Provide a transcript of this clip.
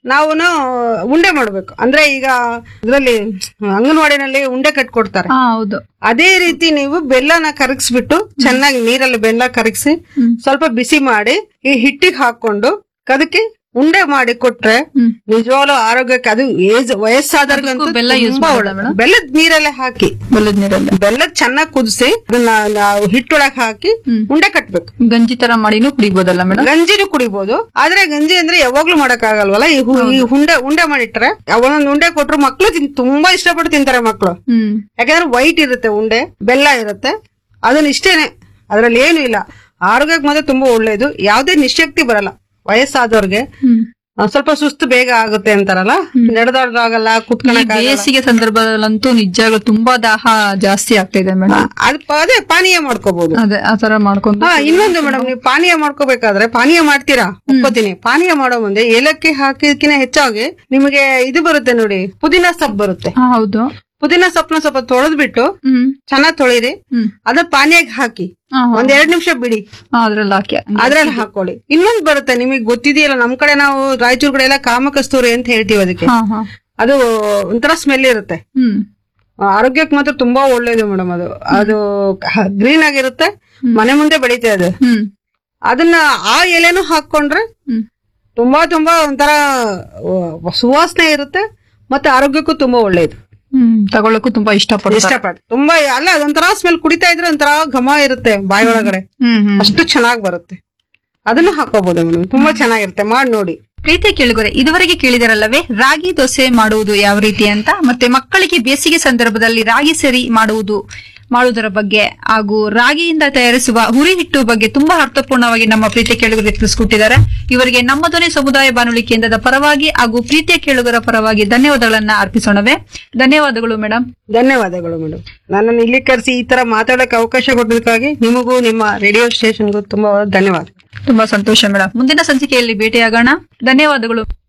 ನಾವು ಉಂಡೆ ಮಾಡ್ಬೇಕು ಅಂದ್ರೆ ಈಗ ಇದ್ರಲ್ಲಿ ಅಂಗನವಾಡಿನಲ್ಲಿ ಉಂಡೆ ಕಟ್ಕೊಡ್ತಾರೆ ಹಾ ಹೌದು ಅದೇ ರೀತಿ ನೀವು ಬೆಲ್ಲನ ಕರಗಿಸ್ಬಿಟ್ಟು ಚೆನ್ನಾಗಿ ನೀರಲ್ಲಿ ಬೆಲ್ಲ ಕರಗಿಸಿ ಸ್ವಲ್ಪ ಬಿಸಿ ಮಾಡಿ ಈ ಹಿಟ್ಟಿಗೆ ಹಾಕೊಂಡು ಅದಕ್ಕೆ ಉಂಡೆ ಮಾಡಿ ಕೊಟ್ರೆ ಹ್ಮ್. ನಿಜವಾಗ್ಲೂ ಆರೋಗ್ಯಕ್ಕೆ ಅದು ಏಜ್ ವಯಸ್ಸಾದವ್ರಿಗಂತೂ ಅದಕ್ಕೂ ಬೆಲ್ಲ use ತುಂಬಾ ಮಾಡೋದಾ ಒಳ್ಳೆ ಬೆಲ್ಲದ ನೀರಲ್ಲೇ ಹಾಕಿ ಬೆಲ್ಲದ ನೀರಲ್ಲಿ ಬೆಲ್ಲ ಚೆನ್ನಾಗಿ ಕುದಿಸಿ ಅದನ್ನ ನಾವು ಹಿಟ್ಟೊಳಗೆ ಹಾಕಿ ಹ್ಮ್. ಉಂಡೆ ಕಟ್ಬೇಕು ಗಂಜಿ ತರ ಮಾಡಿನೂ ಕುಡಿಬೋದಲ್ಲ ಮೇಡಮ್ ಗಂಜಿನೂ ಕುಡಿಬಹುದು ಆದ್ರೆ ಗಂಜಿ ಅಂದ್ರೆ ಯಾವಾಗ್ಲೂ ಮಾಡಕ್ ಆಗಲ್ವಲ್ಲ ಈ ಹು- ಈ ಉಂಡೆ ಉಂಡೆ ಮಾಡಿಟ್ರೆ ಒಂದೊಂದು ಉಂಡೆ ಕೊಟ್ರು ಮಕ್ಳು ತಿನ್- ತುಂಬಾ ಇಷ್ಟಪಟ್ಟು ತಿಂತಾರೆ ಮಕ್ಳು ಹ್ಮ್ ಯಾಕಂದ್ರೆ ವೈಟ್ ಇರುತ್ತೆ ಉಂಡೆ ಬೆಲ್ಲ ಇರುತ್ತೆ ಅದನ್ನ ಇಷ್ಟೇನೆ ಅದ್ರಲ್ಲಿ ಏನು ಇಲ್ಲ ಆರೋಗ್ಯಕ್ಕೆ ಮಾತ್ರ ತುಂಬಾ ಒಳ್ಳೇದು ಯಾವ್ದೇ ನಿಶಕ್ತಿ ಬರಲ್ಲ ವಯಸ್ಸಾದವ್ರಿಗೆ ಹ್ಮ್ ಒಂದ್ ಸ್ವಲ್ಪ ಸುಸ್ತು ಬೇಗ ಆಗುತ್ತೆ ಅಂತಾರಲ್ಲ ನಡೆದಾಡೋದಾಗಲ್ಲ ಈ ಕುತ್ಕೊಳಕ್ ಬೇಸಿಗೆ ಸಂದರ್ಭದಲ್ಲಂತೂ ನಿಜವಾಗ್ಲೂ ತುಂಬಾ ದಾಹ ಜಾಸ್ತಿ ಆಗ್ತಾ ಇದೆ ಮೇಡಮ್ ಅದ್ ಅದೇ ಪಾನೀಯ ಮಾಡ್ಕೋಬಹುದು ಅದೇ ಆತರ ಮಾಡ್ಕೊಂಡು ಹಾ ಇನ್ನೊಂದು ಮೇಡಮ್ ನೀವು ಪಾನೀಯ ಮಾಡ್ಕೋಬೇಕಾದ್ರೆ ಪಾನೀಯ ಮಾಡ್ತೀರಾ ಒಪ್ಕೋತೀನಿ ಪಾನೀಯ ಮಾಡೋ ಮುಂದೆ ಏಲಕ್ಕಿ ಹಾಕಿದಕ್ಕಿಂತ ಹೆಚ್ಚಾಗಿ ನಿಮಗೆ ಇದು ಬರುತ್ತೆ ನೋಡಿ ಪುದೀನ ಸೊಪ್ಪು ಬರುತ್ತೆ ಹಾ ಹೌದು ಪುದೀನ ಸೊಪ್ಪನ್ನ ಸ್ವಲ್ಪ ತೊಳೆದ್ಬಿಟ್ಟು ಹ್ಮ್ ಚೆನ್ನಾಗಿ ತೊಳಿರಿ ಹ್ಮ್ ಅದ ಪಾನೀಯಕ್ಕೆ ಹಾಕಿ ಹಾ, ಹಾ. ಒಂದ್ ಎರಡ್ ನಿಮಿಷ ಬಿಡಿ ಹಾ, ಅದ್ರಲ್ಲಿ ಹಾಕಿ ಅದ್ರಲ್ಲಿ ಹಾಕೊಳ್ಳಿ ಇನ್ನೊಂದ್ ಬರುತ್ತೆ ನಿಮಗೆ ಗೊತ್ತಿದೆಯಲ್ಲ ನಮ್ ಕಡೆ ನಾವು ರಾಯಚೂರ್ ಕಡೆ ಎಲ್ಲ ಕಾಮಕಸ್ತೂರಿ ಅಂತ ಹೇಳ್ತೀವಿ ಅದಕ್ಕೆ ಹಾ ಹಾ ಅದು ಒಂಥರ ಸ್ಮೆಲ್ ಇರುತ್ತೆ ಹ್ಮ್ ಆರೋಗ್ಯಕ್ಕೆ ಮಾತ್ರ ತುಂಬಾ ಒಳ್ಳೇದು ಮೇಡಮ್ ಅದು ಅದು ಗ್ರೀನ್ ಆಗಿರುತ್ತೆ ಮನೆ ಮುಂದೆ ಬೆಳೀತೆ ಅದು ಹ್ಮ್ ಅದನ್ನ ಆ ಎಲೆನೂ ಹಾಕೊಂಡ್ರೆ ಹ್ಮ್ ತುಂಬಾ ತುಂಬಾ ಒಂಥರ ಆ, ಸುವಾಸನೆ ಇರುತ್ತೆ ಮತ್ತೆ ಆರೋಗ್ಯಕ್ಕೂ ತುಂಬಾ ಒಳ್ಳೇದು ಹ್ಮ್ ತಗೊಳಕ್ಕೂ ತುಂಬಾ ಇಷ್ಟಪಡ್ತಾರೆ ಇಷ್ಟಪಟ್ಟು ತುಂಬಾ ಅಲ್ಲ ಅದೊಂಥರ ಸ್ಮೆಲ್ ಕುಡಿತಾ ಇದ್ರೆ ಒಂಥರ ಘಮ ಇರುತ್ತೆ ಬಾಯಿ ಒಳಗಡೆ ಹ್ಮ್ ಹ್ಮ್ ಅಷ್ಟು ಚೆನ್ನಾಗಿ ಬರುತ್ತೆ ಅದನ್ನು ಹಾಕೋಬಹುದು ಮೇಡಮ್ ತುಂಬಾ ಚೆನ್ನಾಗಿರುತ್ತೆ ಮಾಡಿ ನೋಡಿ ಪ್ರೀತಿ ಕೇಳಿಗೊರೆ ಇದುವರೆಗೆ ಕೇಳಿದರಲ್ಲವೇ ರಾಗಿ ದೋಸೆ ಮಾಡುವುದು ಯಾವ ರೀತಿ ಅಂತ ಮತ್ತೆ ಮಕ್ಕಳಿಗೆ ಬೇಸಿಗೆ ಸಂದರ್ಭದಲ್ಲಿ ರಾಗಿ ಸರಿ ಮಾಡುವುದು ಮಾಡುವುದರ ಬಗ್ಗೆ ಹಾಗೂ ರಾಗಿಯಿಂದ ತಯಾರಿಸುವ ಹುರಿ ಹಿಟ್ಟು ಬಗ್ಗೆ ತುಂಬಾ ಅರ್ಥಪೂರ್ಣವಾಗಿ ನಮ್ಮ ಪ್ರೀತಿಯ ಕೇಳುಗರಿಗೆ ತಿಳಿಸ್ಕೊಟ್ಟಿದ್ದಾರೆ ಇವರಿಗೆ ನಮ್ಮ ಧ್ವನಿ ಸಮುದಾಯ ಬಾನುಲಿ ಕೇಂದ್ರದ ಪರವಾಗಿ ಹಾಗೂ ಪ್ರೀತಿಯ ಕೇಳುಗರ ಪರವಾಗಿ ಧನ್ಯವಾದಗಳನ್ನ ಅರ್ಪಿಸೋಣವೇ ಧನ್ಯವಾದಗಳು ಮೇಡಮ್ ಧನ್ಯವಾದಗಳು ಮೇಡಮ್ ನನ್ನನ್ನು ಇಲ್ಲಿ ಕರೆಸಿ ಈ ತರ ಮಾತಾಡಕ್ಕೆ ಅವಕಾಶ ಕೊಟ್ಟದಕ್ಕಾಗಿ ನಿಮಗೂ ನಿಮ್ಮ ರೇಡಿಯೋ ಸ್ಟೇಷನ್ಗೂ ತುಂಬಾ ಧನ್ಯವಾದ ತುಂಬಾ ಸಂತೋಷ ಮೇಡಮ್ ಮುಂದಿನ ಸಂಚಿಕೆಯಲ್ಲಿ ಭೇಟಿಯಾಗೋಣ ಧನ್ಯವಾದಗಳು